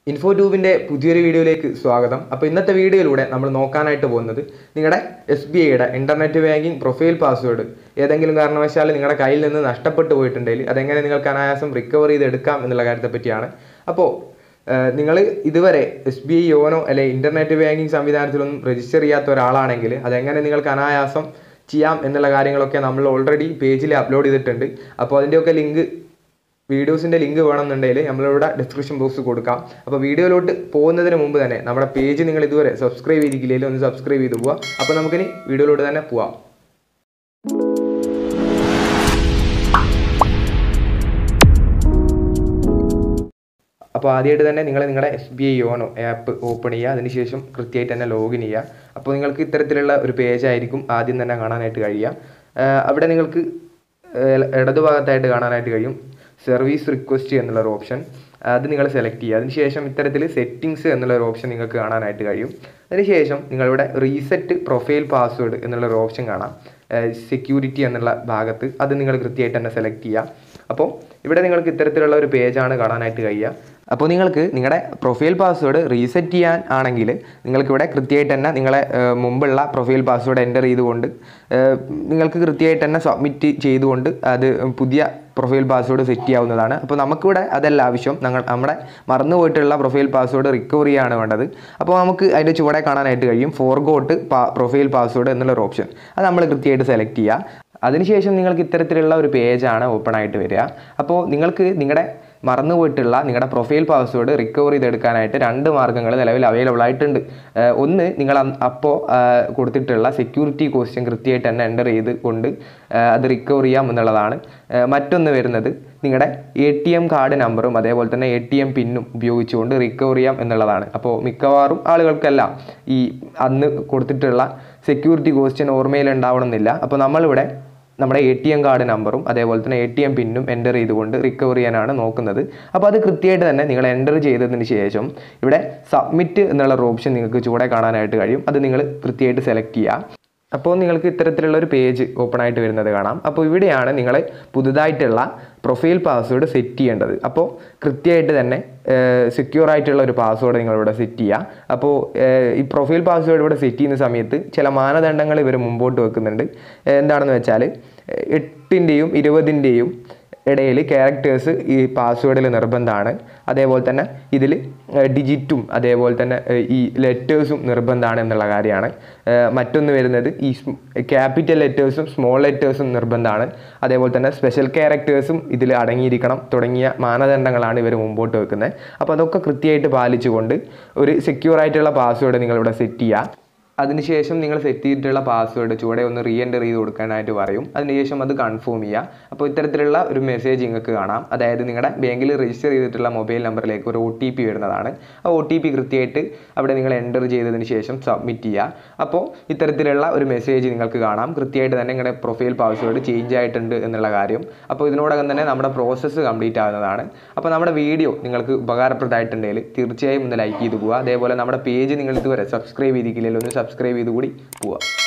info ട്യൂബിൻ്റെ പുതിയൊരു വീഡിയോയിലേക്ക് സ്വാഗതം അപ്പോൾ ഇന്നത്തെ വീഡിയോയിലൂടെ നമ്മൾ നോക്കാനായിട്ട് പോകുന്നത് നിങ്ങളുടെ എസ് ബി ഐയുടെ ഇൻ്റർനെറ്റ് ബാങ്കിങ് പ്രൊഫൈൽ പാസ്വേഡ് ഏതെങ്കിലും കാരണവശാൽ നിങ്ങളുടെ കയ്യിൽ നിന്ന് നഷ്ടപ്പെട്ടു പോയിട്ടുണ്ടെങ്കിൽ അതെങ്ങനെ നിങ്ങൾക്ക് അനായാസം റിക്കവർ ചെയ്തെടുക്കാം എന്നുള്ള കാര്യത്തെ പറ്റിയാണ് അപ്പോൾ നിങ്ങൾ ഇതുവരെ എസ് ബി ഐ യോനോ അല്ലെ ഇൻ്റർനെറ്റ് ബാങ്കിങ് സംവിധാനത്തിലൊന്നും രജിസ്റ്റർ ചെയ്യാത്ത ഒരാളാണെങ്കിൽ അതെങ്ങനെ നിങ്ങൾക്ക് അനായാസം ചെയ്യാം എന്നുള്ള കാര്യങ്ങളൊക്കെ നമ്മൾ ഓൾറെഡി പേജിൽ അപ്ലോഡ് ചെയ്തിട്ടുണ്ട് അപ്പോൾ അതിൻ്റെയൊക്കെ ലിങ്ക് വീഡിയോസിൻ്റെ ലിങ്ക് വേണമെന്നുണ്ടെങ്കിൽ നമ്മളിവിടെ ഡിസ്ക്രിപ്ഷൻ ബോക്സ് കൊടുക്കാം അപ്പോൾ വീഡിയോയിലോട്ട് പോകുന്നതിന് മുമ്പ് തന്നെ നമ്മുടെ പേജ് നിങ്ങൾ ഇതുവരെ സബ്സ്ക്രൈബ് ചെയ്തിട്ടില്ലെങ്കിൽ ഒന്ന് സബ്സ്ക്രൈബ് ചെയ്ത് പോവുക അപ്പോൾ നമുക്കിനി വീഡിയോയിലോട്ട് തന്നെ പോവാം അപ്പോൾ ആദ്യമായിട്ട് തന്നെ നിങ്ങൾ നിങ്ങളുടെ S B I YONO app open ചെയ്യുക അതിനുശേഷം കൃത്യമായിട്ട് തന്നെ ലോഗിൻ ചെയ്യുക അപ്പോൾ നിങ്ങൾക്ക് ഇത്തരത്തിലുള്ള ഒരു പേജ് ആയിരിക്കും ആദ്യം തന്നെ കാണാനായിട്ട് കഴിയുക ആഹ് അവിടെ നിങ്ങൾക്ക് ഏഹ് ഇടതുഭാഗത്തായിട്ട് കാണാനായിട്ട് കഴിയും സർവീസ് റിക്വസ്റ്റ് എന്നുള്ളൊരു ഓപ്ഷൻ അത് നിങ്ങൾ സെലക്ട് ചെയ്യുക അതിനുശേഷം ഇത്തരത്തിൽ സെറ്റിങ്സ് എന്നുള്ളൊരു ഓപ്ഷൻ നിങ്ങൾക്ക് കാണാനായിട്ട് കഴിയും അതിനുശേഷം നിങ്ങളിവിടെ റീസെറ്റ് പ്രൊഫൈൽ പാസ്വേഡ് എന്നുള്ളൊരു ഓപ്ഷൻ കാണാം സെക്യൂരിറ്റി എന്നുള്ള ഭാഗത്ത് അത് നിങ്ങൾ കൃത്യമായിട്ട് തന്നെ സെലക്ട് ചെയ്യുക അപ്പോൾ ഇവിടെ നിങ്ങൾക്ക് ഇത്തരത്തിലുള്ള ഒരു പേജാണ് കാണാനായിട്ട് കഴിയുക അപ്പോൾ നിങ്ങൾക്ക് നിങ്ങളുടെ പ്രൊഫൈൽ പാസ്വേഡ് റീസെറ്റ് ചെയ്യാൻ ആണെങ്കിൽ നിങ്ങൾക്കിവിടെ കൃത്യമായിട്ട് തന്നെ നിങ്ങളെ ഏഹ്, മുമ്പുള്ള പ്രൊഫൈൽ പാസ്വേഡ് എൻ്റർ ചെയ്തുകൊണ്ട് ഏഹ്, നിങ്ങൾക്ക് കൃത്യമായിട്ട് തന്നെ സബ്മിറ്റ് ചെയ്തുകൊണ്ട് അത് പുതിയ പ്രൊഫൈൽ പാസ്വേഡ് സെറ്റ് ചെയ്യാവുന്നതാണ് അപ്പോൾ നമുക്കിവിടെ അതല്ല ആവശ്യം ഞങ്ങൾ നമ്മുടെ മറന്നു പോയിട്ടുള്ള പ്രൊഫൈൽ പാസ്വേഡ് റിക്കവർ ചെയ്യാണ് വേണ്ടത് അപ്പോൾ നമുക്ക് അതിൻ്റെ ചുവടെ കാണാനായിട്ട് കഴിയും ഫോർഗോട്ട് പ്രൊഫൈൽ പാസ്വേഡ് എന്നുള്ളൊരു ഓപ്ഷൻ അത് നമ്മൾ കൃത്യമായിട്ട് സെലക്ട് ചെയ്യുക അതിനുശേഷം നിങ്ങൾക്ക് ഇത്തരത്തിലുള്ള ഒരു പേജാണ് ഓപ്പൺ ആയിട്ട് വരിക അപ്പോൾ നിങ്ങൾക്ക് നിങ്ങളുടെ മറന്നുപോയിട്ടുള്ള നിങ്ങളുടെ പ്രൊഫൈൽ പാസ്വേഡ് റിക്കവർ ചെയ്തെടുക്കാനായിട്ട് രണ്ട് മാർഗ്ഗങ്ങൾ നിലവിൽ അവൈലബിൾ ആയിട്ടുണ്ട് ഏഹ് ഒന്ന് നിങ്ങൾ അപ്പോൾ കൊടുത്തിട്ടുള്ള സെക്യൂരിറ്റി ക്വസ്റ്റ്യൻ കൃത്യമായിട്ട് തന്നെ എൻ്റർ ചെയ്ത് കൊണ്ട് ഏഹ് അത് റിക്കവർ ചെയ്യാം എന്നുള്ളതാണ് ഏഹ് മറ്റൊന്ന് വരുന്നത് നിങ്ങളുടെ എ ടി എം കാർഡ് നമ്പറും അതേപോലെ തന്നെ എ ടി എം പിന്നും ഉപയോഗിച്ചുകൊണ്ട് റിക്കവർ ചെയ്യാം എന്നുള്ളതാണ് അപ്പോൾ മിക്കവാറും ആളുകൾക്കെല്ലാം ഈ അന്ന് കൊടുത്തിട്ടുള്ള സെക്യൂരിറ്റി ക്വസ്റ്റ്യൻ ഓർമ്മയിൽ ഉണ്ടാവണമെന്നില്ല അപ്പോൾ നമ്മളിവിടെ നമ്മുടെ എ ടി എം കാർഡ് നമ്പറും അതേപോലെ തന്നെ എ ടി എം പിന്നും എൻ്റർ ചെയ്തുകൊണ്ട് റിക്കവർ ചെയ്യാനാണ് നോക്കുന്നത് അപ്പോൾ അത് കൃത്യമായിട്ട് തന്നെ നിങ്ങൾ എൻ്റർ ചെയ്തതിന് ശേഷം ഇവിടെ സബ്മിറ്റ് എന്നുള്ള ഒരു ഓപ്ഷൻ നിങ്ങൾക്ക് ചൂടെ കാണാനായിട്ട് കഴിയും അത് നിങ്ങൾ കൃത്യമായിട്ട് സെലക്ട് ചെയ്യുക അപ്പോൾ നിങ്ങൾക്ക് ഇത്തരത്തിലുള്ള ഒരു പേജ് ഓപ്പൺ ആയിട്ട് വരുന്നത് കാണാം അപ്പോൾ ഇവിടെയാണ് നിങ്ങൾ പുതുതായിട്ടുള്ള പ്രൊഫൈൽ പാസ്വേഡ് സെറ്റ് ചെയ്യേണ്ടത് അപ്പോൾ കൃത്യമായിട്ട് തന്നെ സെക്യൂർ ആയിട്ടുള്ള ഒരു പാസ്വേഡ് നിങ്ങളിവിടെ സെറ്റ് ചെയ്യുക അപ്പോൾ ഏഹ്, ഈ പ്രൊഫൈൽ പാസ്വേഡ് ഇവിടെ സെറ്റ് ചെയ്യുന്ന സമയത്ത് ചില മാനദണ്ഡങ്ങൾ ഇവർ മുമ്പോട്ട് വെക്കുന്നുണ്ട് ഏഹ്, എന്താണെന്ന് വെച്ചാൽ എട്ടിൻ്റെയും ഇരുപതിൻ്റെയും ഇടയിൽ ക്യാരക്ടേഴ്സ് ഈ പാസ്വേഡിൽ നിർബന്ധമാണ് അതേപോലെ തന്നെ ഇതിൽ ഡിജിറ്റും അതേപോലെ തന്നെ ഏഹ്, ഈ ലെറ്റേഴ്സും നിർബന്ധമാണ് എന്നുള്ള കാര്യമാണ് ഏഹ്, മറ്റൊന്ന് വരുന്നത് ഈ ക്യാപിറ്റൽ ലെറ്റേഴ്സും സ്മോൾ ലെറ്റേഴ്സും നിർബന്ധമാണ് അതേപോലെ തന്നെ സ്പെഷ്യൽ ക്യാരക്ടേഴ്സും ഇതിൽ അടങ്ങിയിരിക്കണം തുടങ്ങിയ മാനദണ്ഡങ്ങളാണ് ഇവർ മുമ്പോട്ട് വെക്കുന്നത് അപ്പോൾ അതൊക്കെ കൃത്യമായിട്ട് പാലിച്ചുകൊണ്ട് ഒരു സെക്യൂർ ആയിട്ടുള്ള പാസ്വേഡ് നിങ്ങളിവിടെ സെറ്റ് ചെയ്യുക അതിനുശേഷം നിങ്ങൾ സെറ്റ് ചെയ്തിട്ടുള്ള പാസ്വേഡ് ചുവടെ ഒന്ന് റീ എൻ്റർ ചെയ്ത് കൊടുക്കാനായിട്ട് പറയും അതിനുശേഷം അത് കൺഫേം ചെയ്യുക അപ്പോൾ ഇത്തരത്തിലുള്ള ഒരു മെസ്സേജ് നിങ്ങൾക്ക് കാണാം അതായത് നിങ്ങളുടെ ബാങ്കിൽ രജിസ്റ്റർ ചെയ്തിട്ടുള്ള മൊബൈൽ നമ്പറിലേക്ക് ഒരു ഒ ടി പി വരുന്നതാണ് ആ ഒ ടി പി കൃത്യമായിട്ട് അവിടെ നിങ്ങൾ എൻ്റർ ചെയ്തതിന് ശേഷം സബ്മിറ്റ് ചെയ്യുക അപ്പോൾ ഇത്തരത്തിലുള്ള ഒരു മെസ്സേജ് നിങ്ങൾക്ക് കാണാം കൃത്യമായിട്ട് തന്നെ നിങ്ങളുടെ പ്രൊഫൈൽ പാസ്വേഡ് ചേഞ്ച് ആയിട്ടുണ്ട് എന്നുള്ള കാര്യം അപ്പോൾ ഇതിനോടകം തന്നെ നമ്മുടെ പ്രോസസ്സ് കംപ്ലീറ്റ് ആകുന്നതാണ് അപ്പോൾ നമ്മുടെ വീഡിയോ നിങ്ങൾക്ക് ഉപകാരപ്രദമായിട്ടുണ്ടെങ്കിൽ തീർച്ചയായും ഒന്ന് ലൈക്ക് ചെയ്ത് പോവുക അതേപോലെ നമ്മുടെ പേജ് നിങ്ങൾ ഇതുവരെ സബ്സ്ക്രൈബ് ചെയ്തിട്ടില്ലെങ്കിൽ ഒന്ന് സബ്സ്ക്രൈബ് ചെയ്ത് കൂടി പോവുക